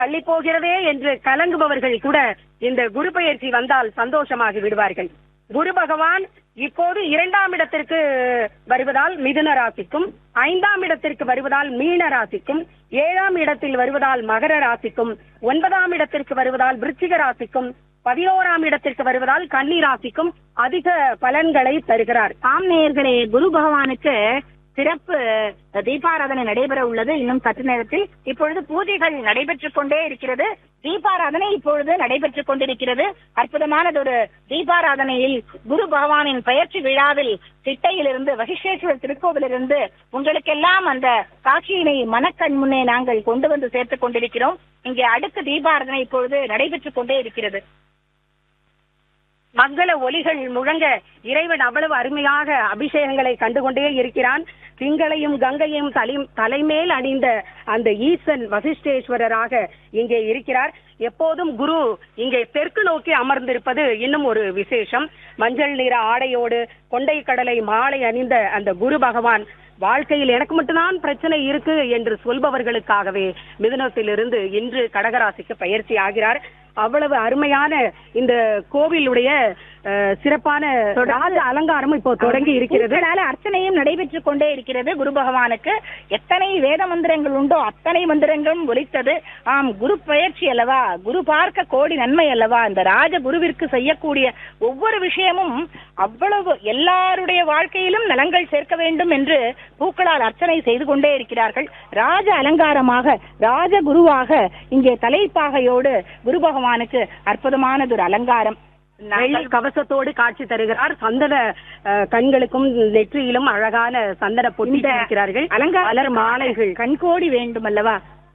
தள்ளி போகிறதே என்று கலங்குபவர்கள் கூட இந்த குரு பெயர்ச்சி வந்தால் சந்தோஷமாகி விடுவார்கள் குரு பகவான் இப்போது இரண்டாம் இடத்திற்கு வருவதால் மிதுன ராசிக்கும் ஐந்தாம் இடத்திற்கு வருவதால் மீன ராசிக்கும் ஏழாம் இடத்தில் வருவதால் மகர ராசிக்கும் ஒன்பதாம் இடத்திற்கு வருவதால் விருச்சிக ராசிக்கும் பதினோராம் இடத்திற்கு வருவதால் கன்னி ராசிக்கும் அதிக பலன்களை தருகிறார் ஆம் நேயர்களே குரு பகவானுக்கு சிறப்பு தீபாராதனை நடைபெற உள்ளது இன்னும் சற்று நேரத்தில் இப்பொழுது பூஜைகள் நடைபெற்றுக் கொண்டே இருக்கிறது தீபாராதனை இப்பொழுது நடைபெற்றுக் கொண்டிருக்கிறது அற்புதமானதொரு தீபாராதனையில் குரு பகவானின் பயிற்சி விழாவில் சிட்டையிலிருந்து வகிஷேஸ்வரர் திருக்கோவிலிருந்து உங்களுக்கெல்லாம் அந்த காட்சியினை மனக்கண் முன்னே நாங்கள் கொண்டு வந்து சேர்த்துக் கொண்டிருக்கிறோம் இங்கே அடுத்த தீபாராதனை இப்பொழுது நடைபெற்றுக் கொண்டே இருக்கிறது மங்கள ஒலிகள் முழங்க இறைவன் அவ்வளவு அருமையாக அபிஷேகங்களை கண்டுகொண்டே இருக்கிறான் திங்களையும் கங்கையும் தலை தலைமேல் அணிந்த அந்த ஈசன் வசிஷ்டேஸ்வரராக இங்கே இருக்கிறார் எப்போதும் குரு இங்கே தெற்கு நோக்கி அமர்ந்திருப்பது இன்னும் ஒரு விசேஷம் மஞ்சள் நிற ஆடையோடு கொண்டை கடலை மாலை அணிந்த அந்த குரு பகவான் வாழ்க்கையில் எனக்கு மட்டும்தான் பிரச்சனை இருக்கு என்று சொல்பவர்களுக்காகவே மிதுனத்திலிருந்து இன்று கடகராசிக்கு பயிற்சி ஆகிறார் அவ்வளவு அருமையான இந்த கோவிலுடைய அஹ், சிறப்பான ராஜ அலங்காரம் இப்போ தொடங்கி இருக்கிறது பூக்களால அர்ச்சனையும் நடைபெற்றுக் கொண்டே இருக்கிறது குரு பகவானுக்கு எத்தனை வேத மந்திரங்கள் உண்டோ அத்தனை மந்திரங்களும் ஒலித்தது ஆம் குரு பயிற்சி அல்லவா குரு பார்க்க கோடி நன்மை அல்லவா இந்த ராஜ குருவிற்கு செய்யக்கூடிய ஒவ்வொரு விஷயமும் அவ்வளவு எல்லாருடைய வாழ்க்கையிலும் நலங்கள் சேர்க்க வேண்டும் என்று பூக்களால் அர்ச்சனை செய்து கொண்டே இருக்கிறார்கள் ராஜ அலங்காரமாக ராஜ குருவாக இங்கே தலைப்பாகையோடு குரு பகவானுக்கு அற்புதமானதொரு அலங்காரம் வெள்ளி கவசத்தோடு காட்சி தருகிறார் சந்தன அஹ், கண்களுக்கும் நெற்றியிலும் அழகான சந்தன பொட்டி இந்த இருக்கிறார்கள் அலங்கார மலர் மாலைகள் கண்கோடி வேண்டும் அல்லவா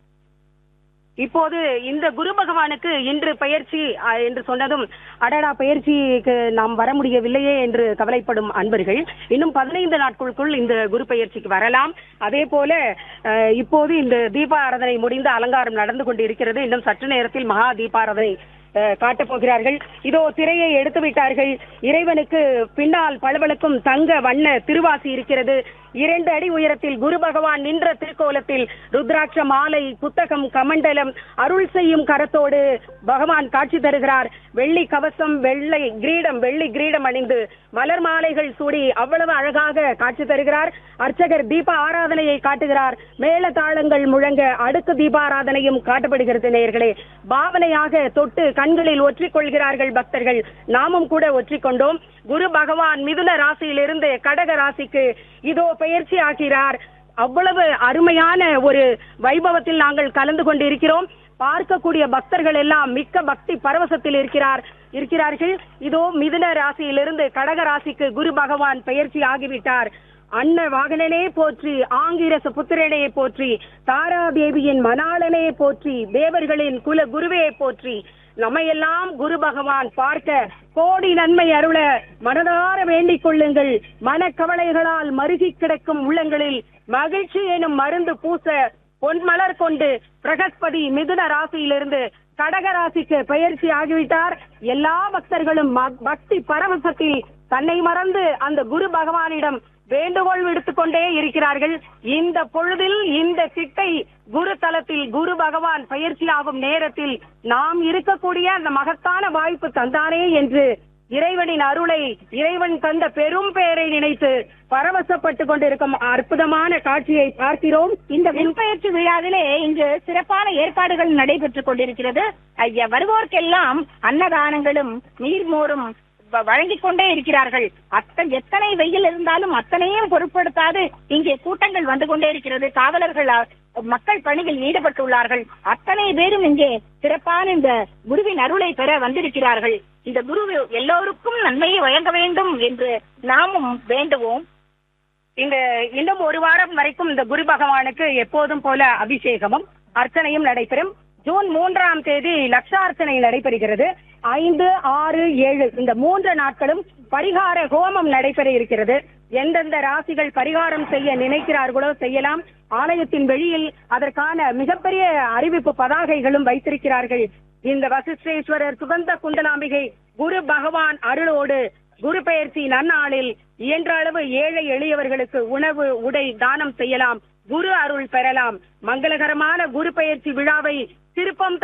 இப்போது இந்த குரு பகவானுக்கு இன்று பயிற்சி அஹ், என்று சொன்னதும் அடடா பயிற்சிக்கு நாம் வர முடியவில்லையே என்று கவலைப்படும் அன்பர்கள் இன்னும் பதினைந்து நாட்களுக்குள் இந்த குரு பயிற்சிக்கு வரலாம் அதே போல அஹ், இப்போது இந்த தீபாராதனை முடிந்த அலங்காரம் நடந்து கொண்டு இருக்கிறது இன்னும் சற்று நேரத்தில் மகா தீபாராதனை அஹ், காட்டப் போகிறார்கள் இதோ திரையை எடுத்து விட்டார்கள் இறைவனுக்கு பின்னால் பளபளக்கும் தங்க வண்ண திருவாசி இருக்கிறது இரண்டு அடி உயரத்தில் குரு பகவான் நின்ற திருக்கோலத்தில் ருத்ராட்ச மாலை புத்தகம் கமண்டலம் அருள் செய்யும் கரத்தோடு பகவான் காட்சி தருகிறார் வெள்ளி கவசம் வெள்ளை கிரீடம் வெள்ளி கிரீடம் அணிந்து மலர் மாலைகள் சூடி அவ்வளவு அழகாக காட்சி தருகிறார் அர்ச்சகர் தீப ஆராதனையை காட்டுகிறார் மேள தாளங்கள் முழங்க அடுக்கு தீபாராதனையும் காட்டப்படுகிறது நேயர்களே பாவனையாக தொட்டு கண்களில் ஒற்றிக் கொள்கிறார்கள் பக்தர்கள் நாமும் கூட ஒற்றிக்கொண்டோம் குரு பகவான் மிதுன ராசியிலிருந்து கடக ராசிக்கு இதோ பெயர்ச்சி ஆகிறார் அவ்வளவு அருமையான ஒரு வைபவத்தில் நாங்கள் கலந்து கொண்டு இருக்கிறோம் பார்க்கக்கூடிய பக்தர்கள் எல்லாம் மிக்க பக்தி பரவசத்தில் இருக்கிறார் இருக்கிறார்கள் இதோ மிதுன ராசியிலிருந்து கடக ராசிக்கு குரு பகவான் பெயர்ச்சி ஆகிவிட்டார் அன்ன வாகனனே போற்றி ஆங்கிரச புத்திரனே போற்றி தாராதேவியின் மணாளனே போற்றி தேவர்களின் குல குருவே போற்றி நம்மையெல்லாம் குரு பகவான் பார்க்க கோடி நன்மை அருள மனதார வேண்டிக் கொள்ளுங்கள் மனக்கவலைகளால் மருகி கிடக்கும் உள்ளங்களில் மகிழ்ச்சி எனும் மருந்து பூச பொன்மலர் கொண்டு பிரகஸ்பதி மிதுன ராசியிலிருந்து கடக ராசிக்கு பெயர்ச்சி ஆகிவிட்டார் எல்லா பக்தர்களும் ம- பக்தி பரவசத்தில் தன்னை மறந்து அந்த குரு பகவானிடம் வேண்டுகோள் விடுத்துக் கொண்டே இருக்கிறார்கள் இந்த பொழுதில் இந்த சிட்டை குரு தலத்தில் குரு பகவான் பயிற்சியாகும் நேரத்தில் நாம் இருக்கக்கூடிய அந்த மகத்தான வாய்ப்பு தந்தானே என்று இறைவனின் அருளை இறைவன் தந்த பெரும் பெயரை நினைத்து பரவசப்பட்டு கொண்டிருக்கும் அற்புதமான காட்சியை பார்க்கிறோம் இந்த விண்பெயர்ச்சி விழாவிலே இங்கு சிறப்பான ஏற்பாடுகள் நடைபெற்றுக் கொண்டிருக்கிறது ஐயா, வருவோர்க்கெல்லாம் அன்னதானங்களும் நீர்மோரும் வ- வழங்கிக் கொண்டே இருக்கிறார்கள் அத்தனை எத்தனை வெயில் இருந்தாலும் அத்தனையும் பொருட்படுத்தாது இங்கே கூட்டங்கள் வந்து கொண்டே இருக்கிறது காவலர்கள் அ, மக்கள் பணியில் ஈடுபட்டுள்ளார்கள் அத்தனை பேரும் இங்கே சிறப்பான இந்த குருவின் அருளை பெற வந்திருக்கிறார்கள் இந்த குரு எல்லோருக்கும் நன்மையை வழங்க வேண்டும் என்று நாமும் வேண்டுவோம் இந்த இன்னும் ஒரு வாரம் வரைக்கும் இந்த குரு பகவானுக்கு எப்போதும் போல அபிஷேகமும் அர்ச்சனையும் நடைபெறும் ஜூன் மூன்றாம் தேதி லட்சார்ச்சனை நடைபெறுகிறது ஐந்து ஆறு ஏழு இந்த மூன்று நாட்களும் பரிகார ஹோமம் நடைபெற இருக்கிறது எந்தெந்த ராசிகள் பரிகாரம் செய்ய நினைக்கிறார்களோ செய்யலாம் ஆலயத்தின் வெளியில் அதற்கான மிகப்பெரிய அறிவிப்பு பதாகைகளும் வைத்திருக்கிறார்கள் இந்த வசிஷ்டேஸ்வரர் சுகந்த குண்டலாம்பிகை குரு பகவான் அருளோடு குரு பெயர்ச்சி நன்னாளில் இயன்ற அளவு ஏழை எளியவர்களுக்கு உணவு உடை தானம் செய்யலாம் குரு அருள் பெறலாம் மங்களகரமான குரு பெயர்ச்சி விழாவை திருப்பம்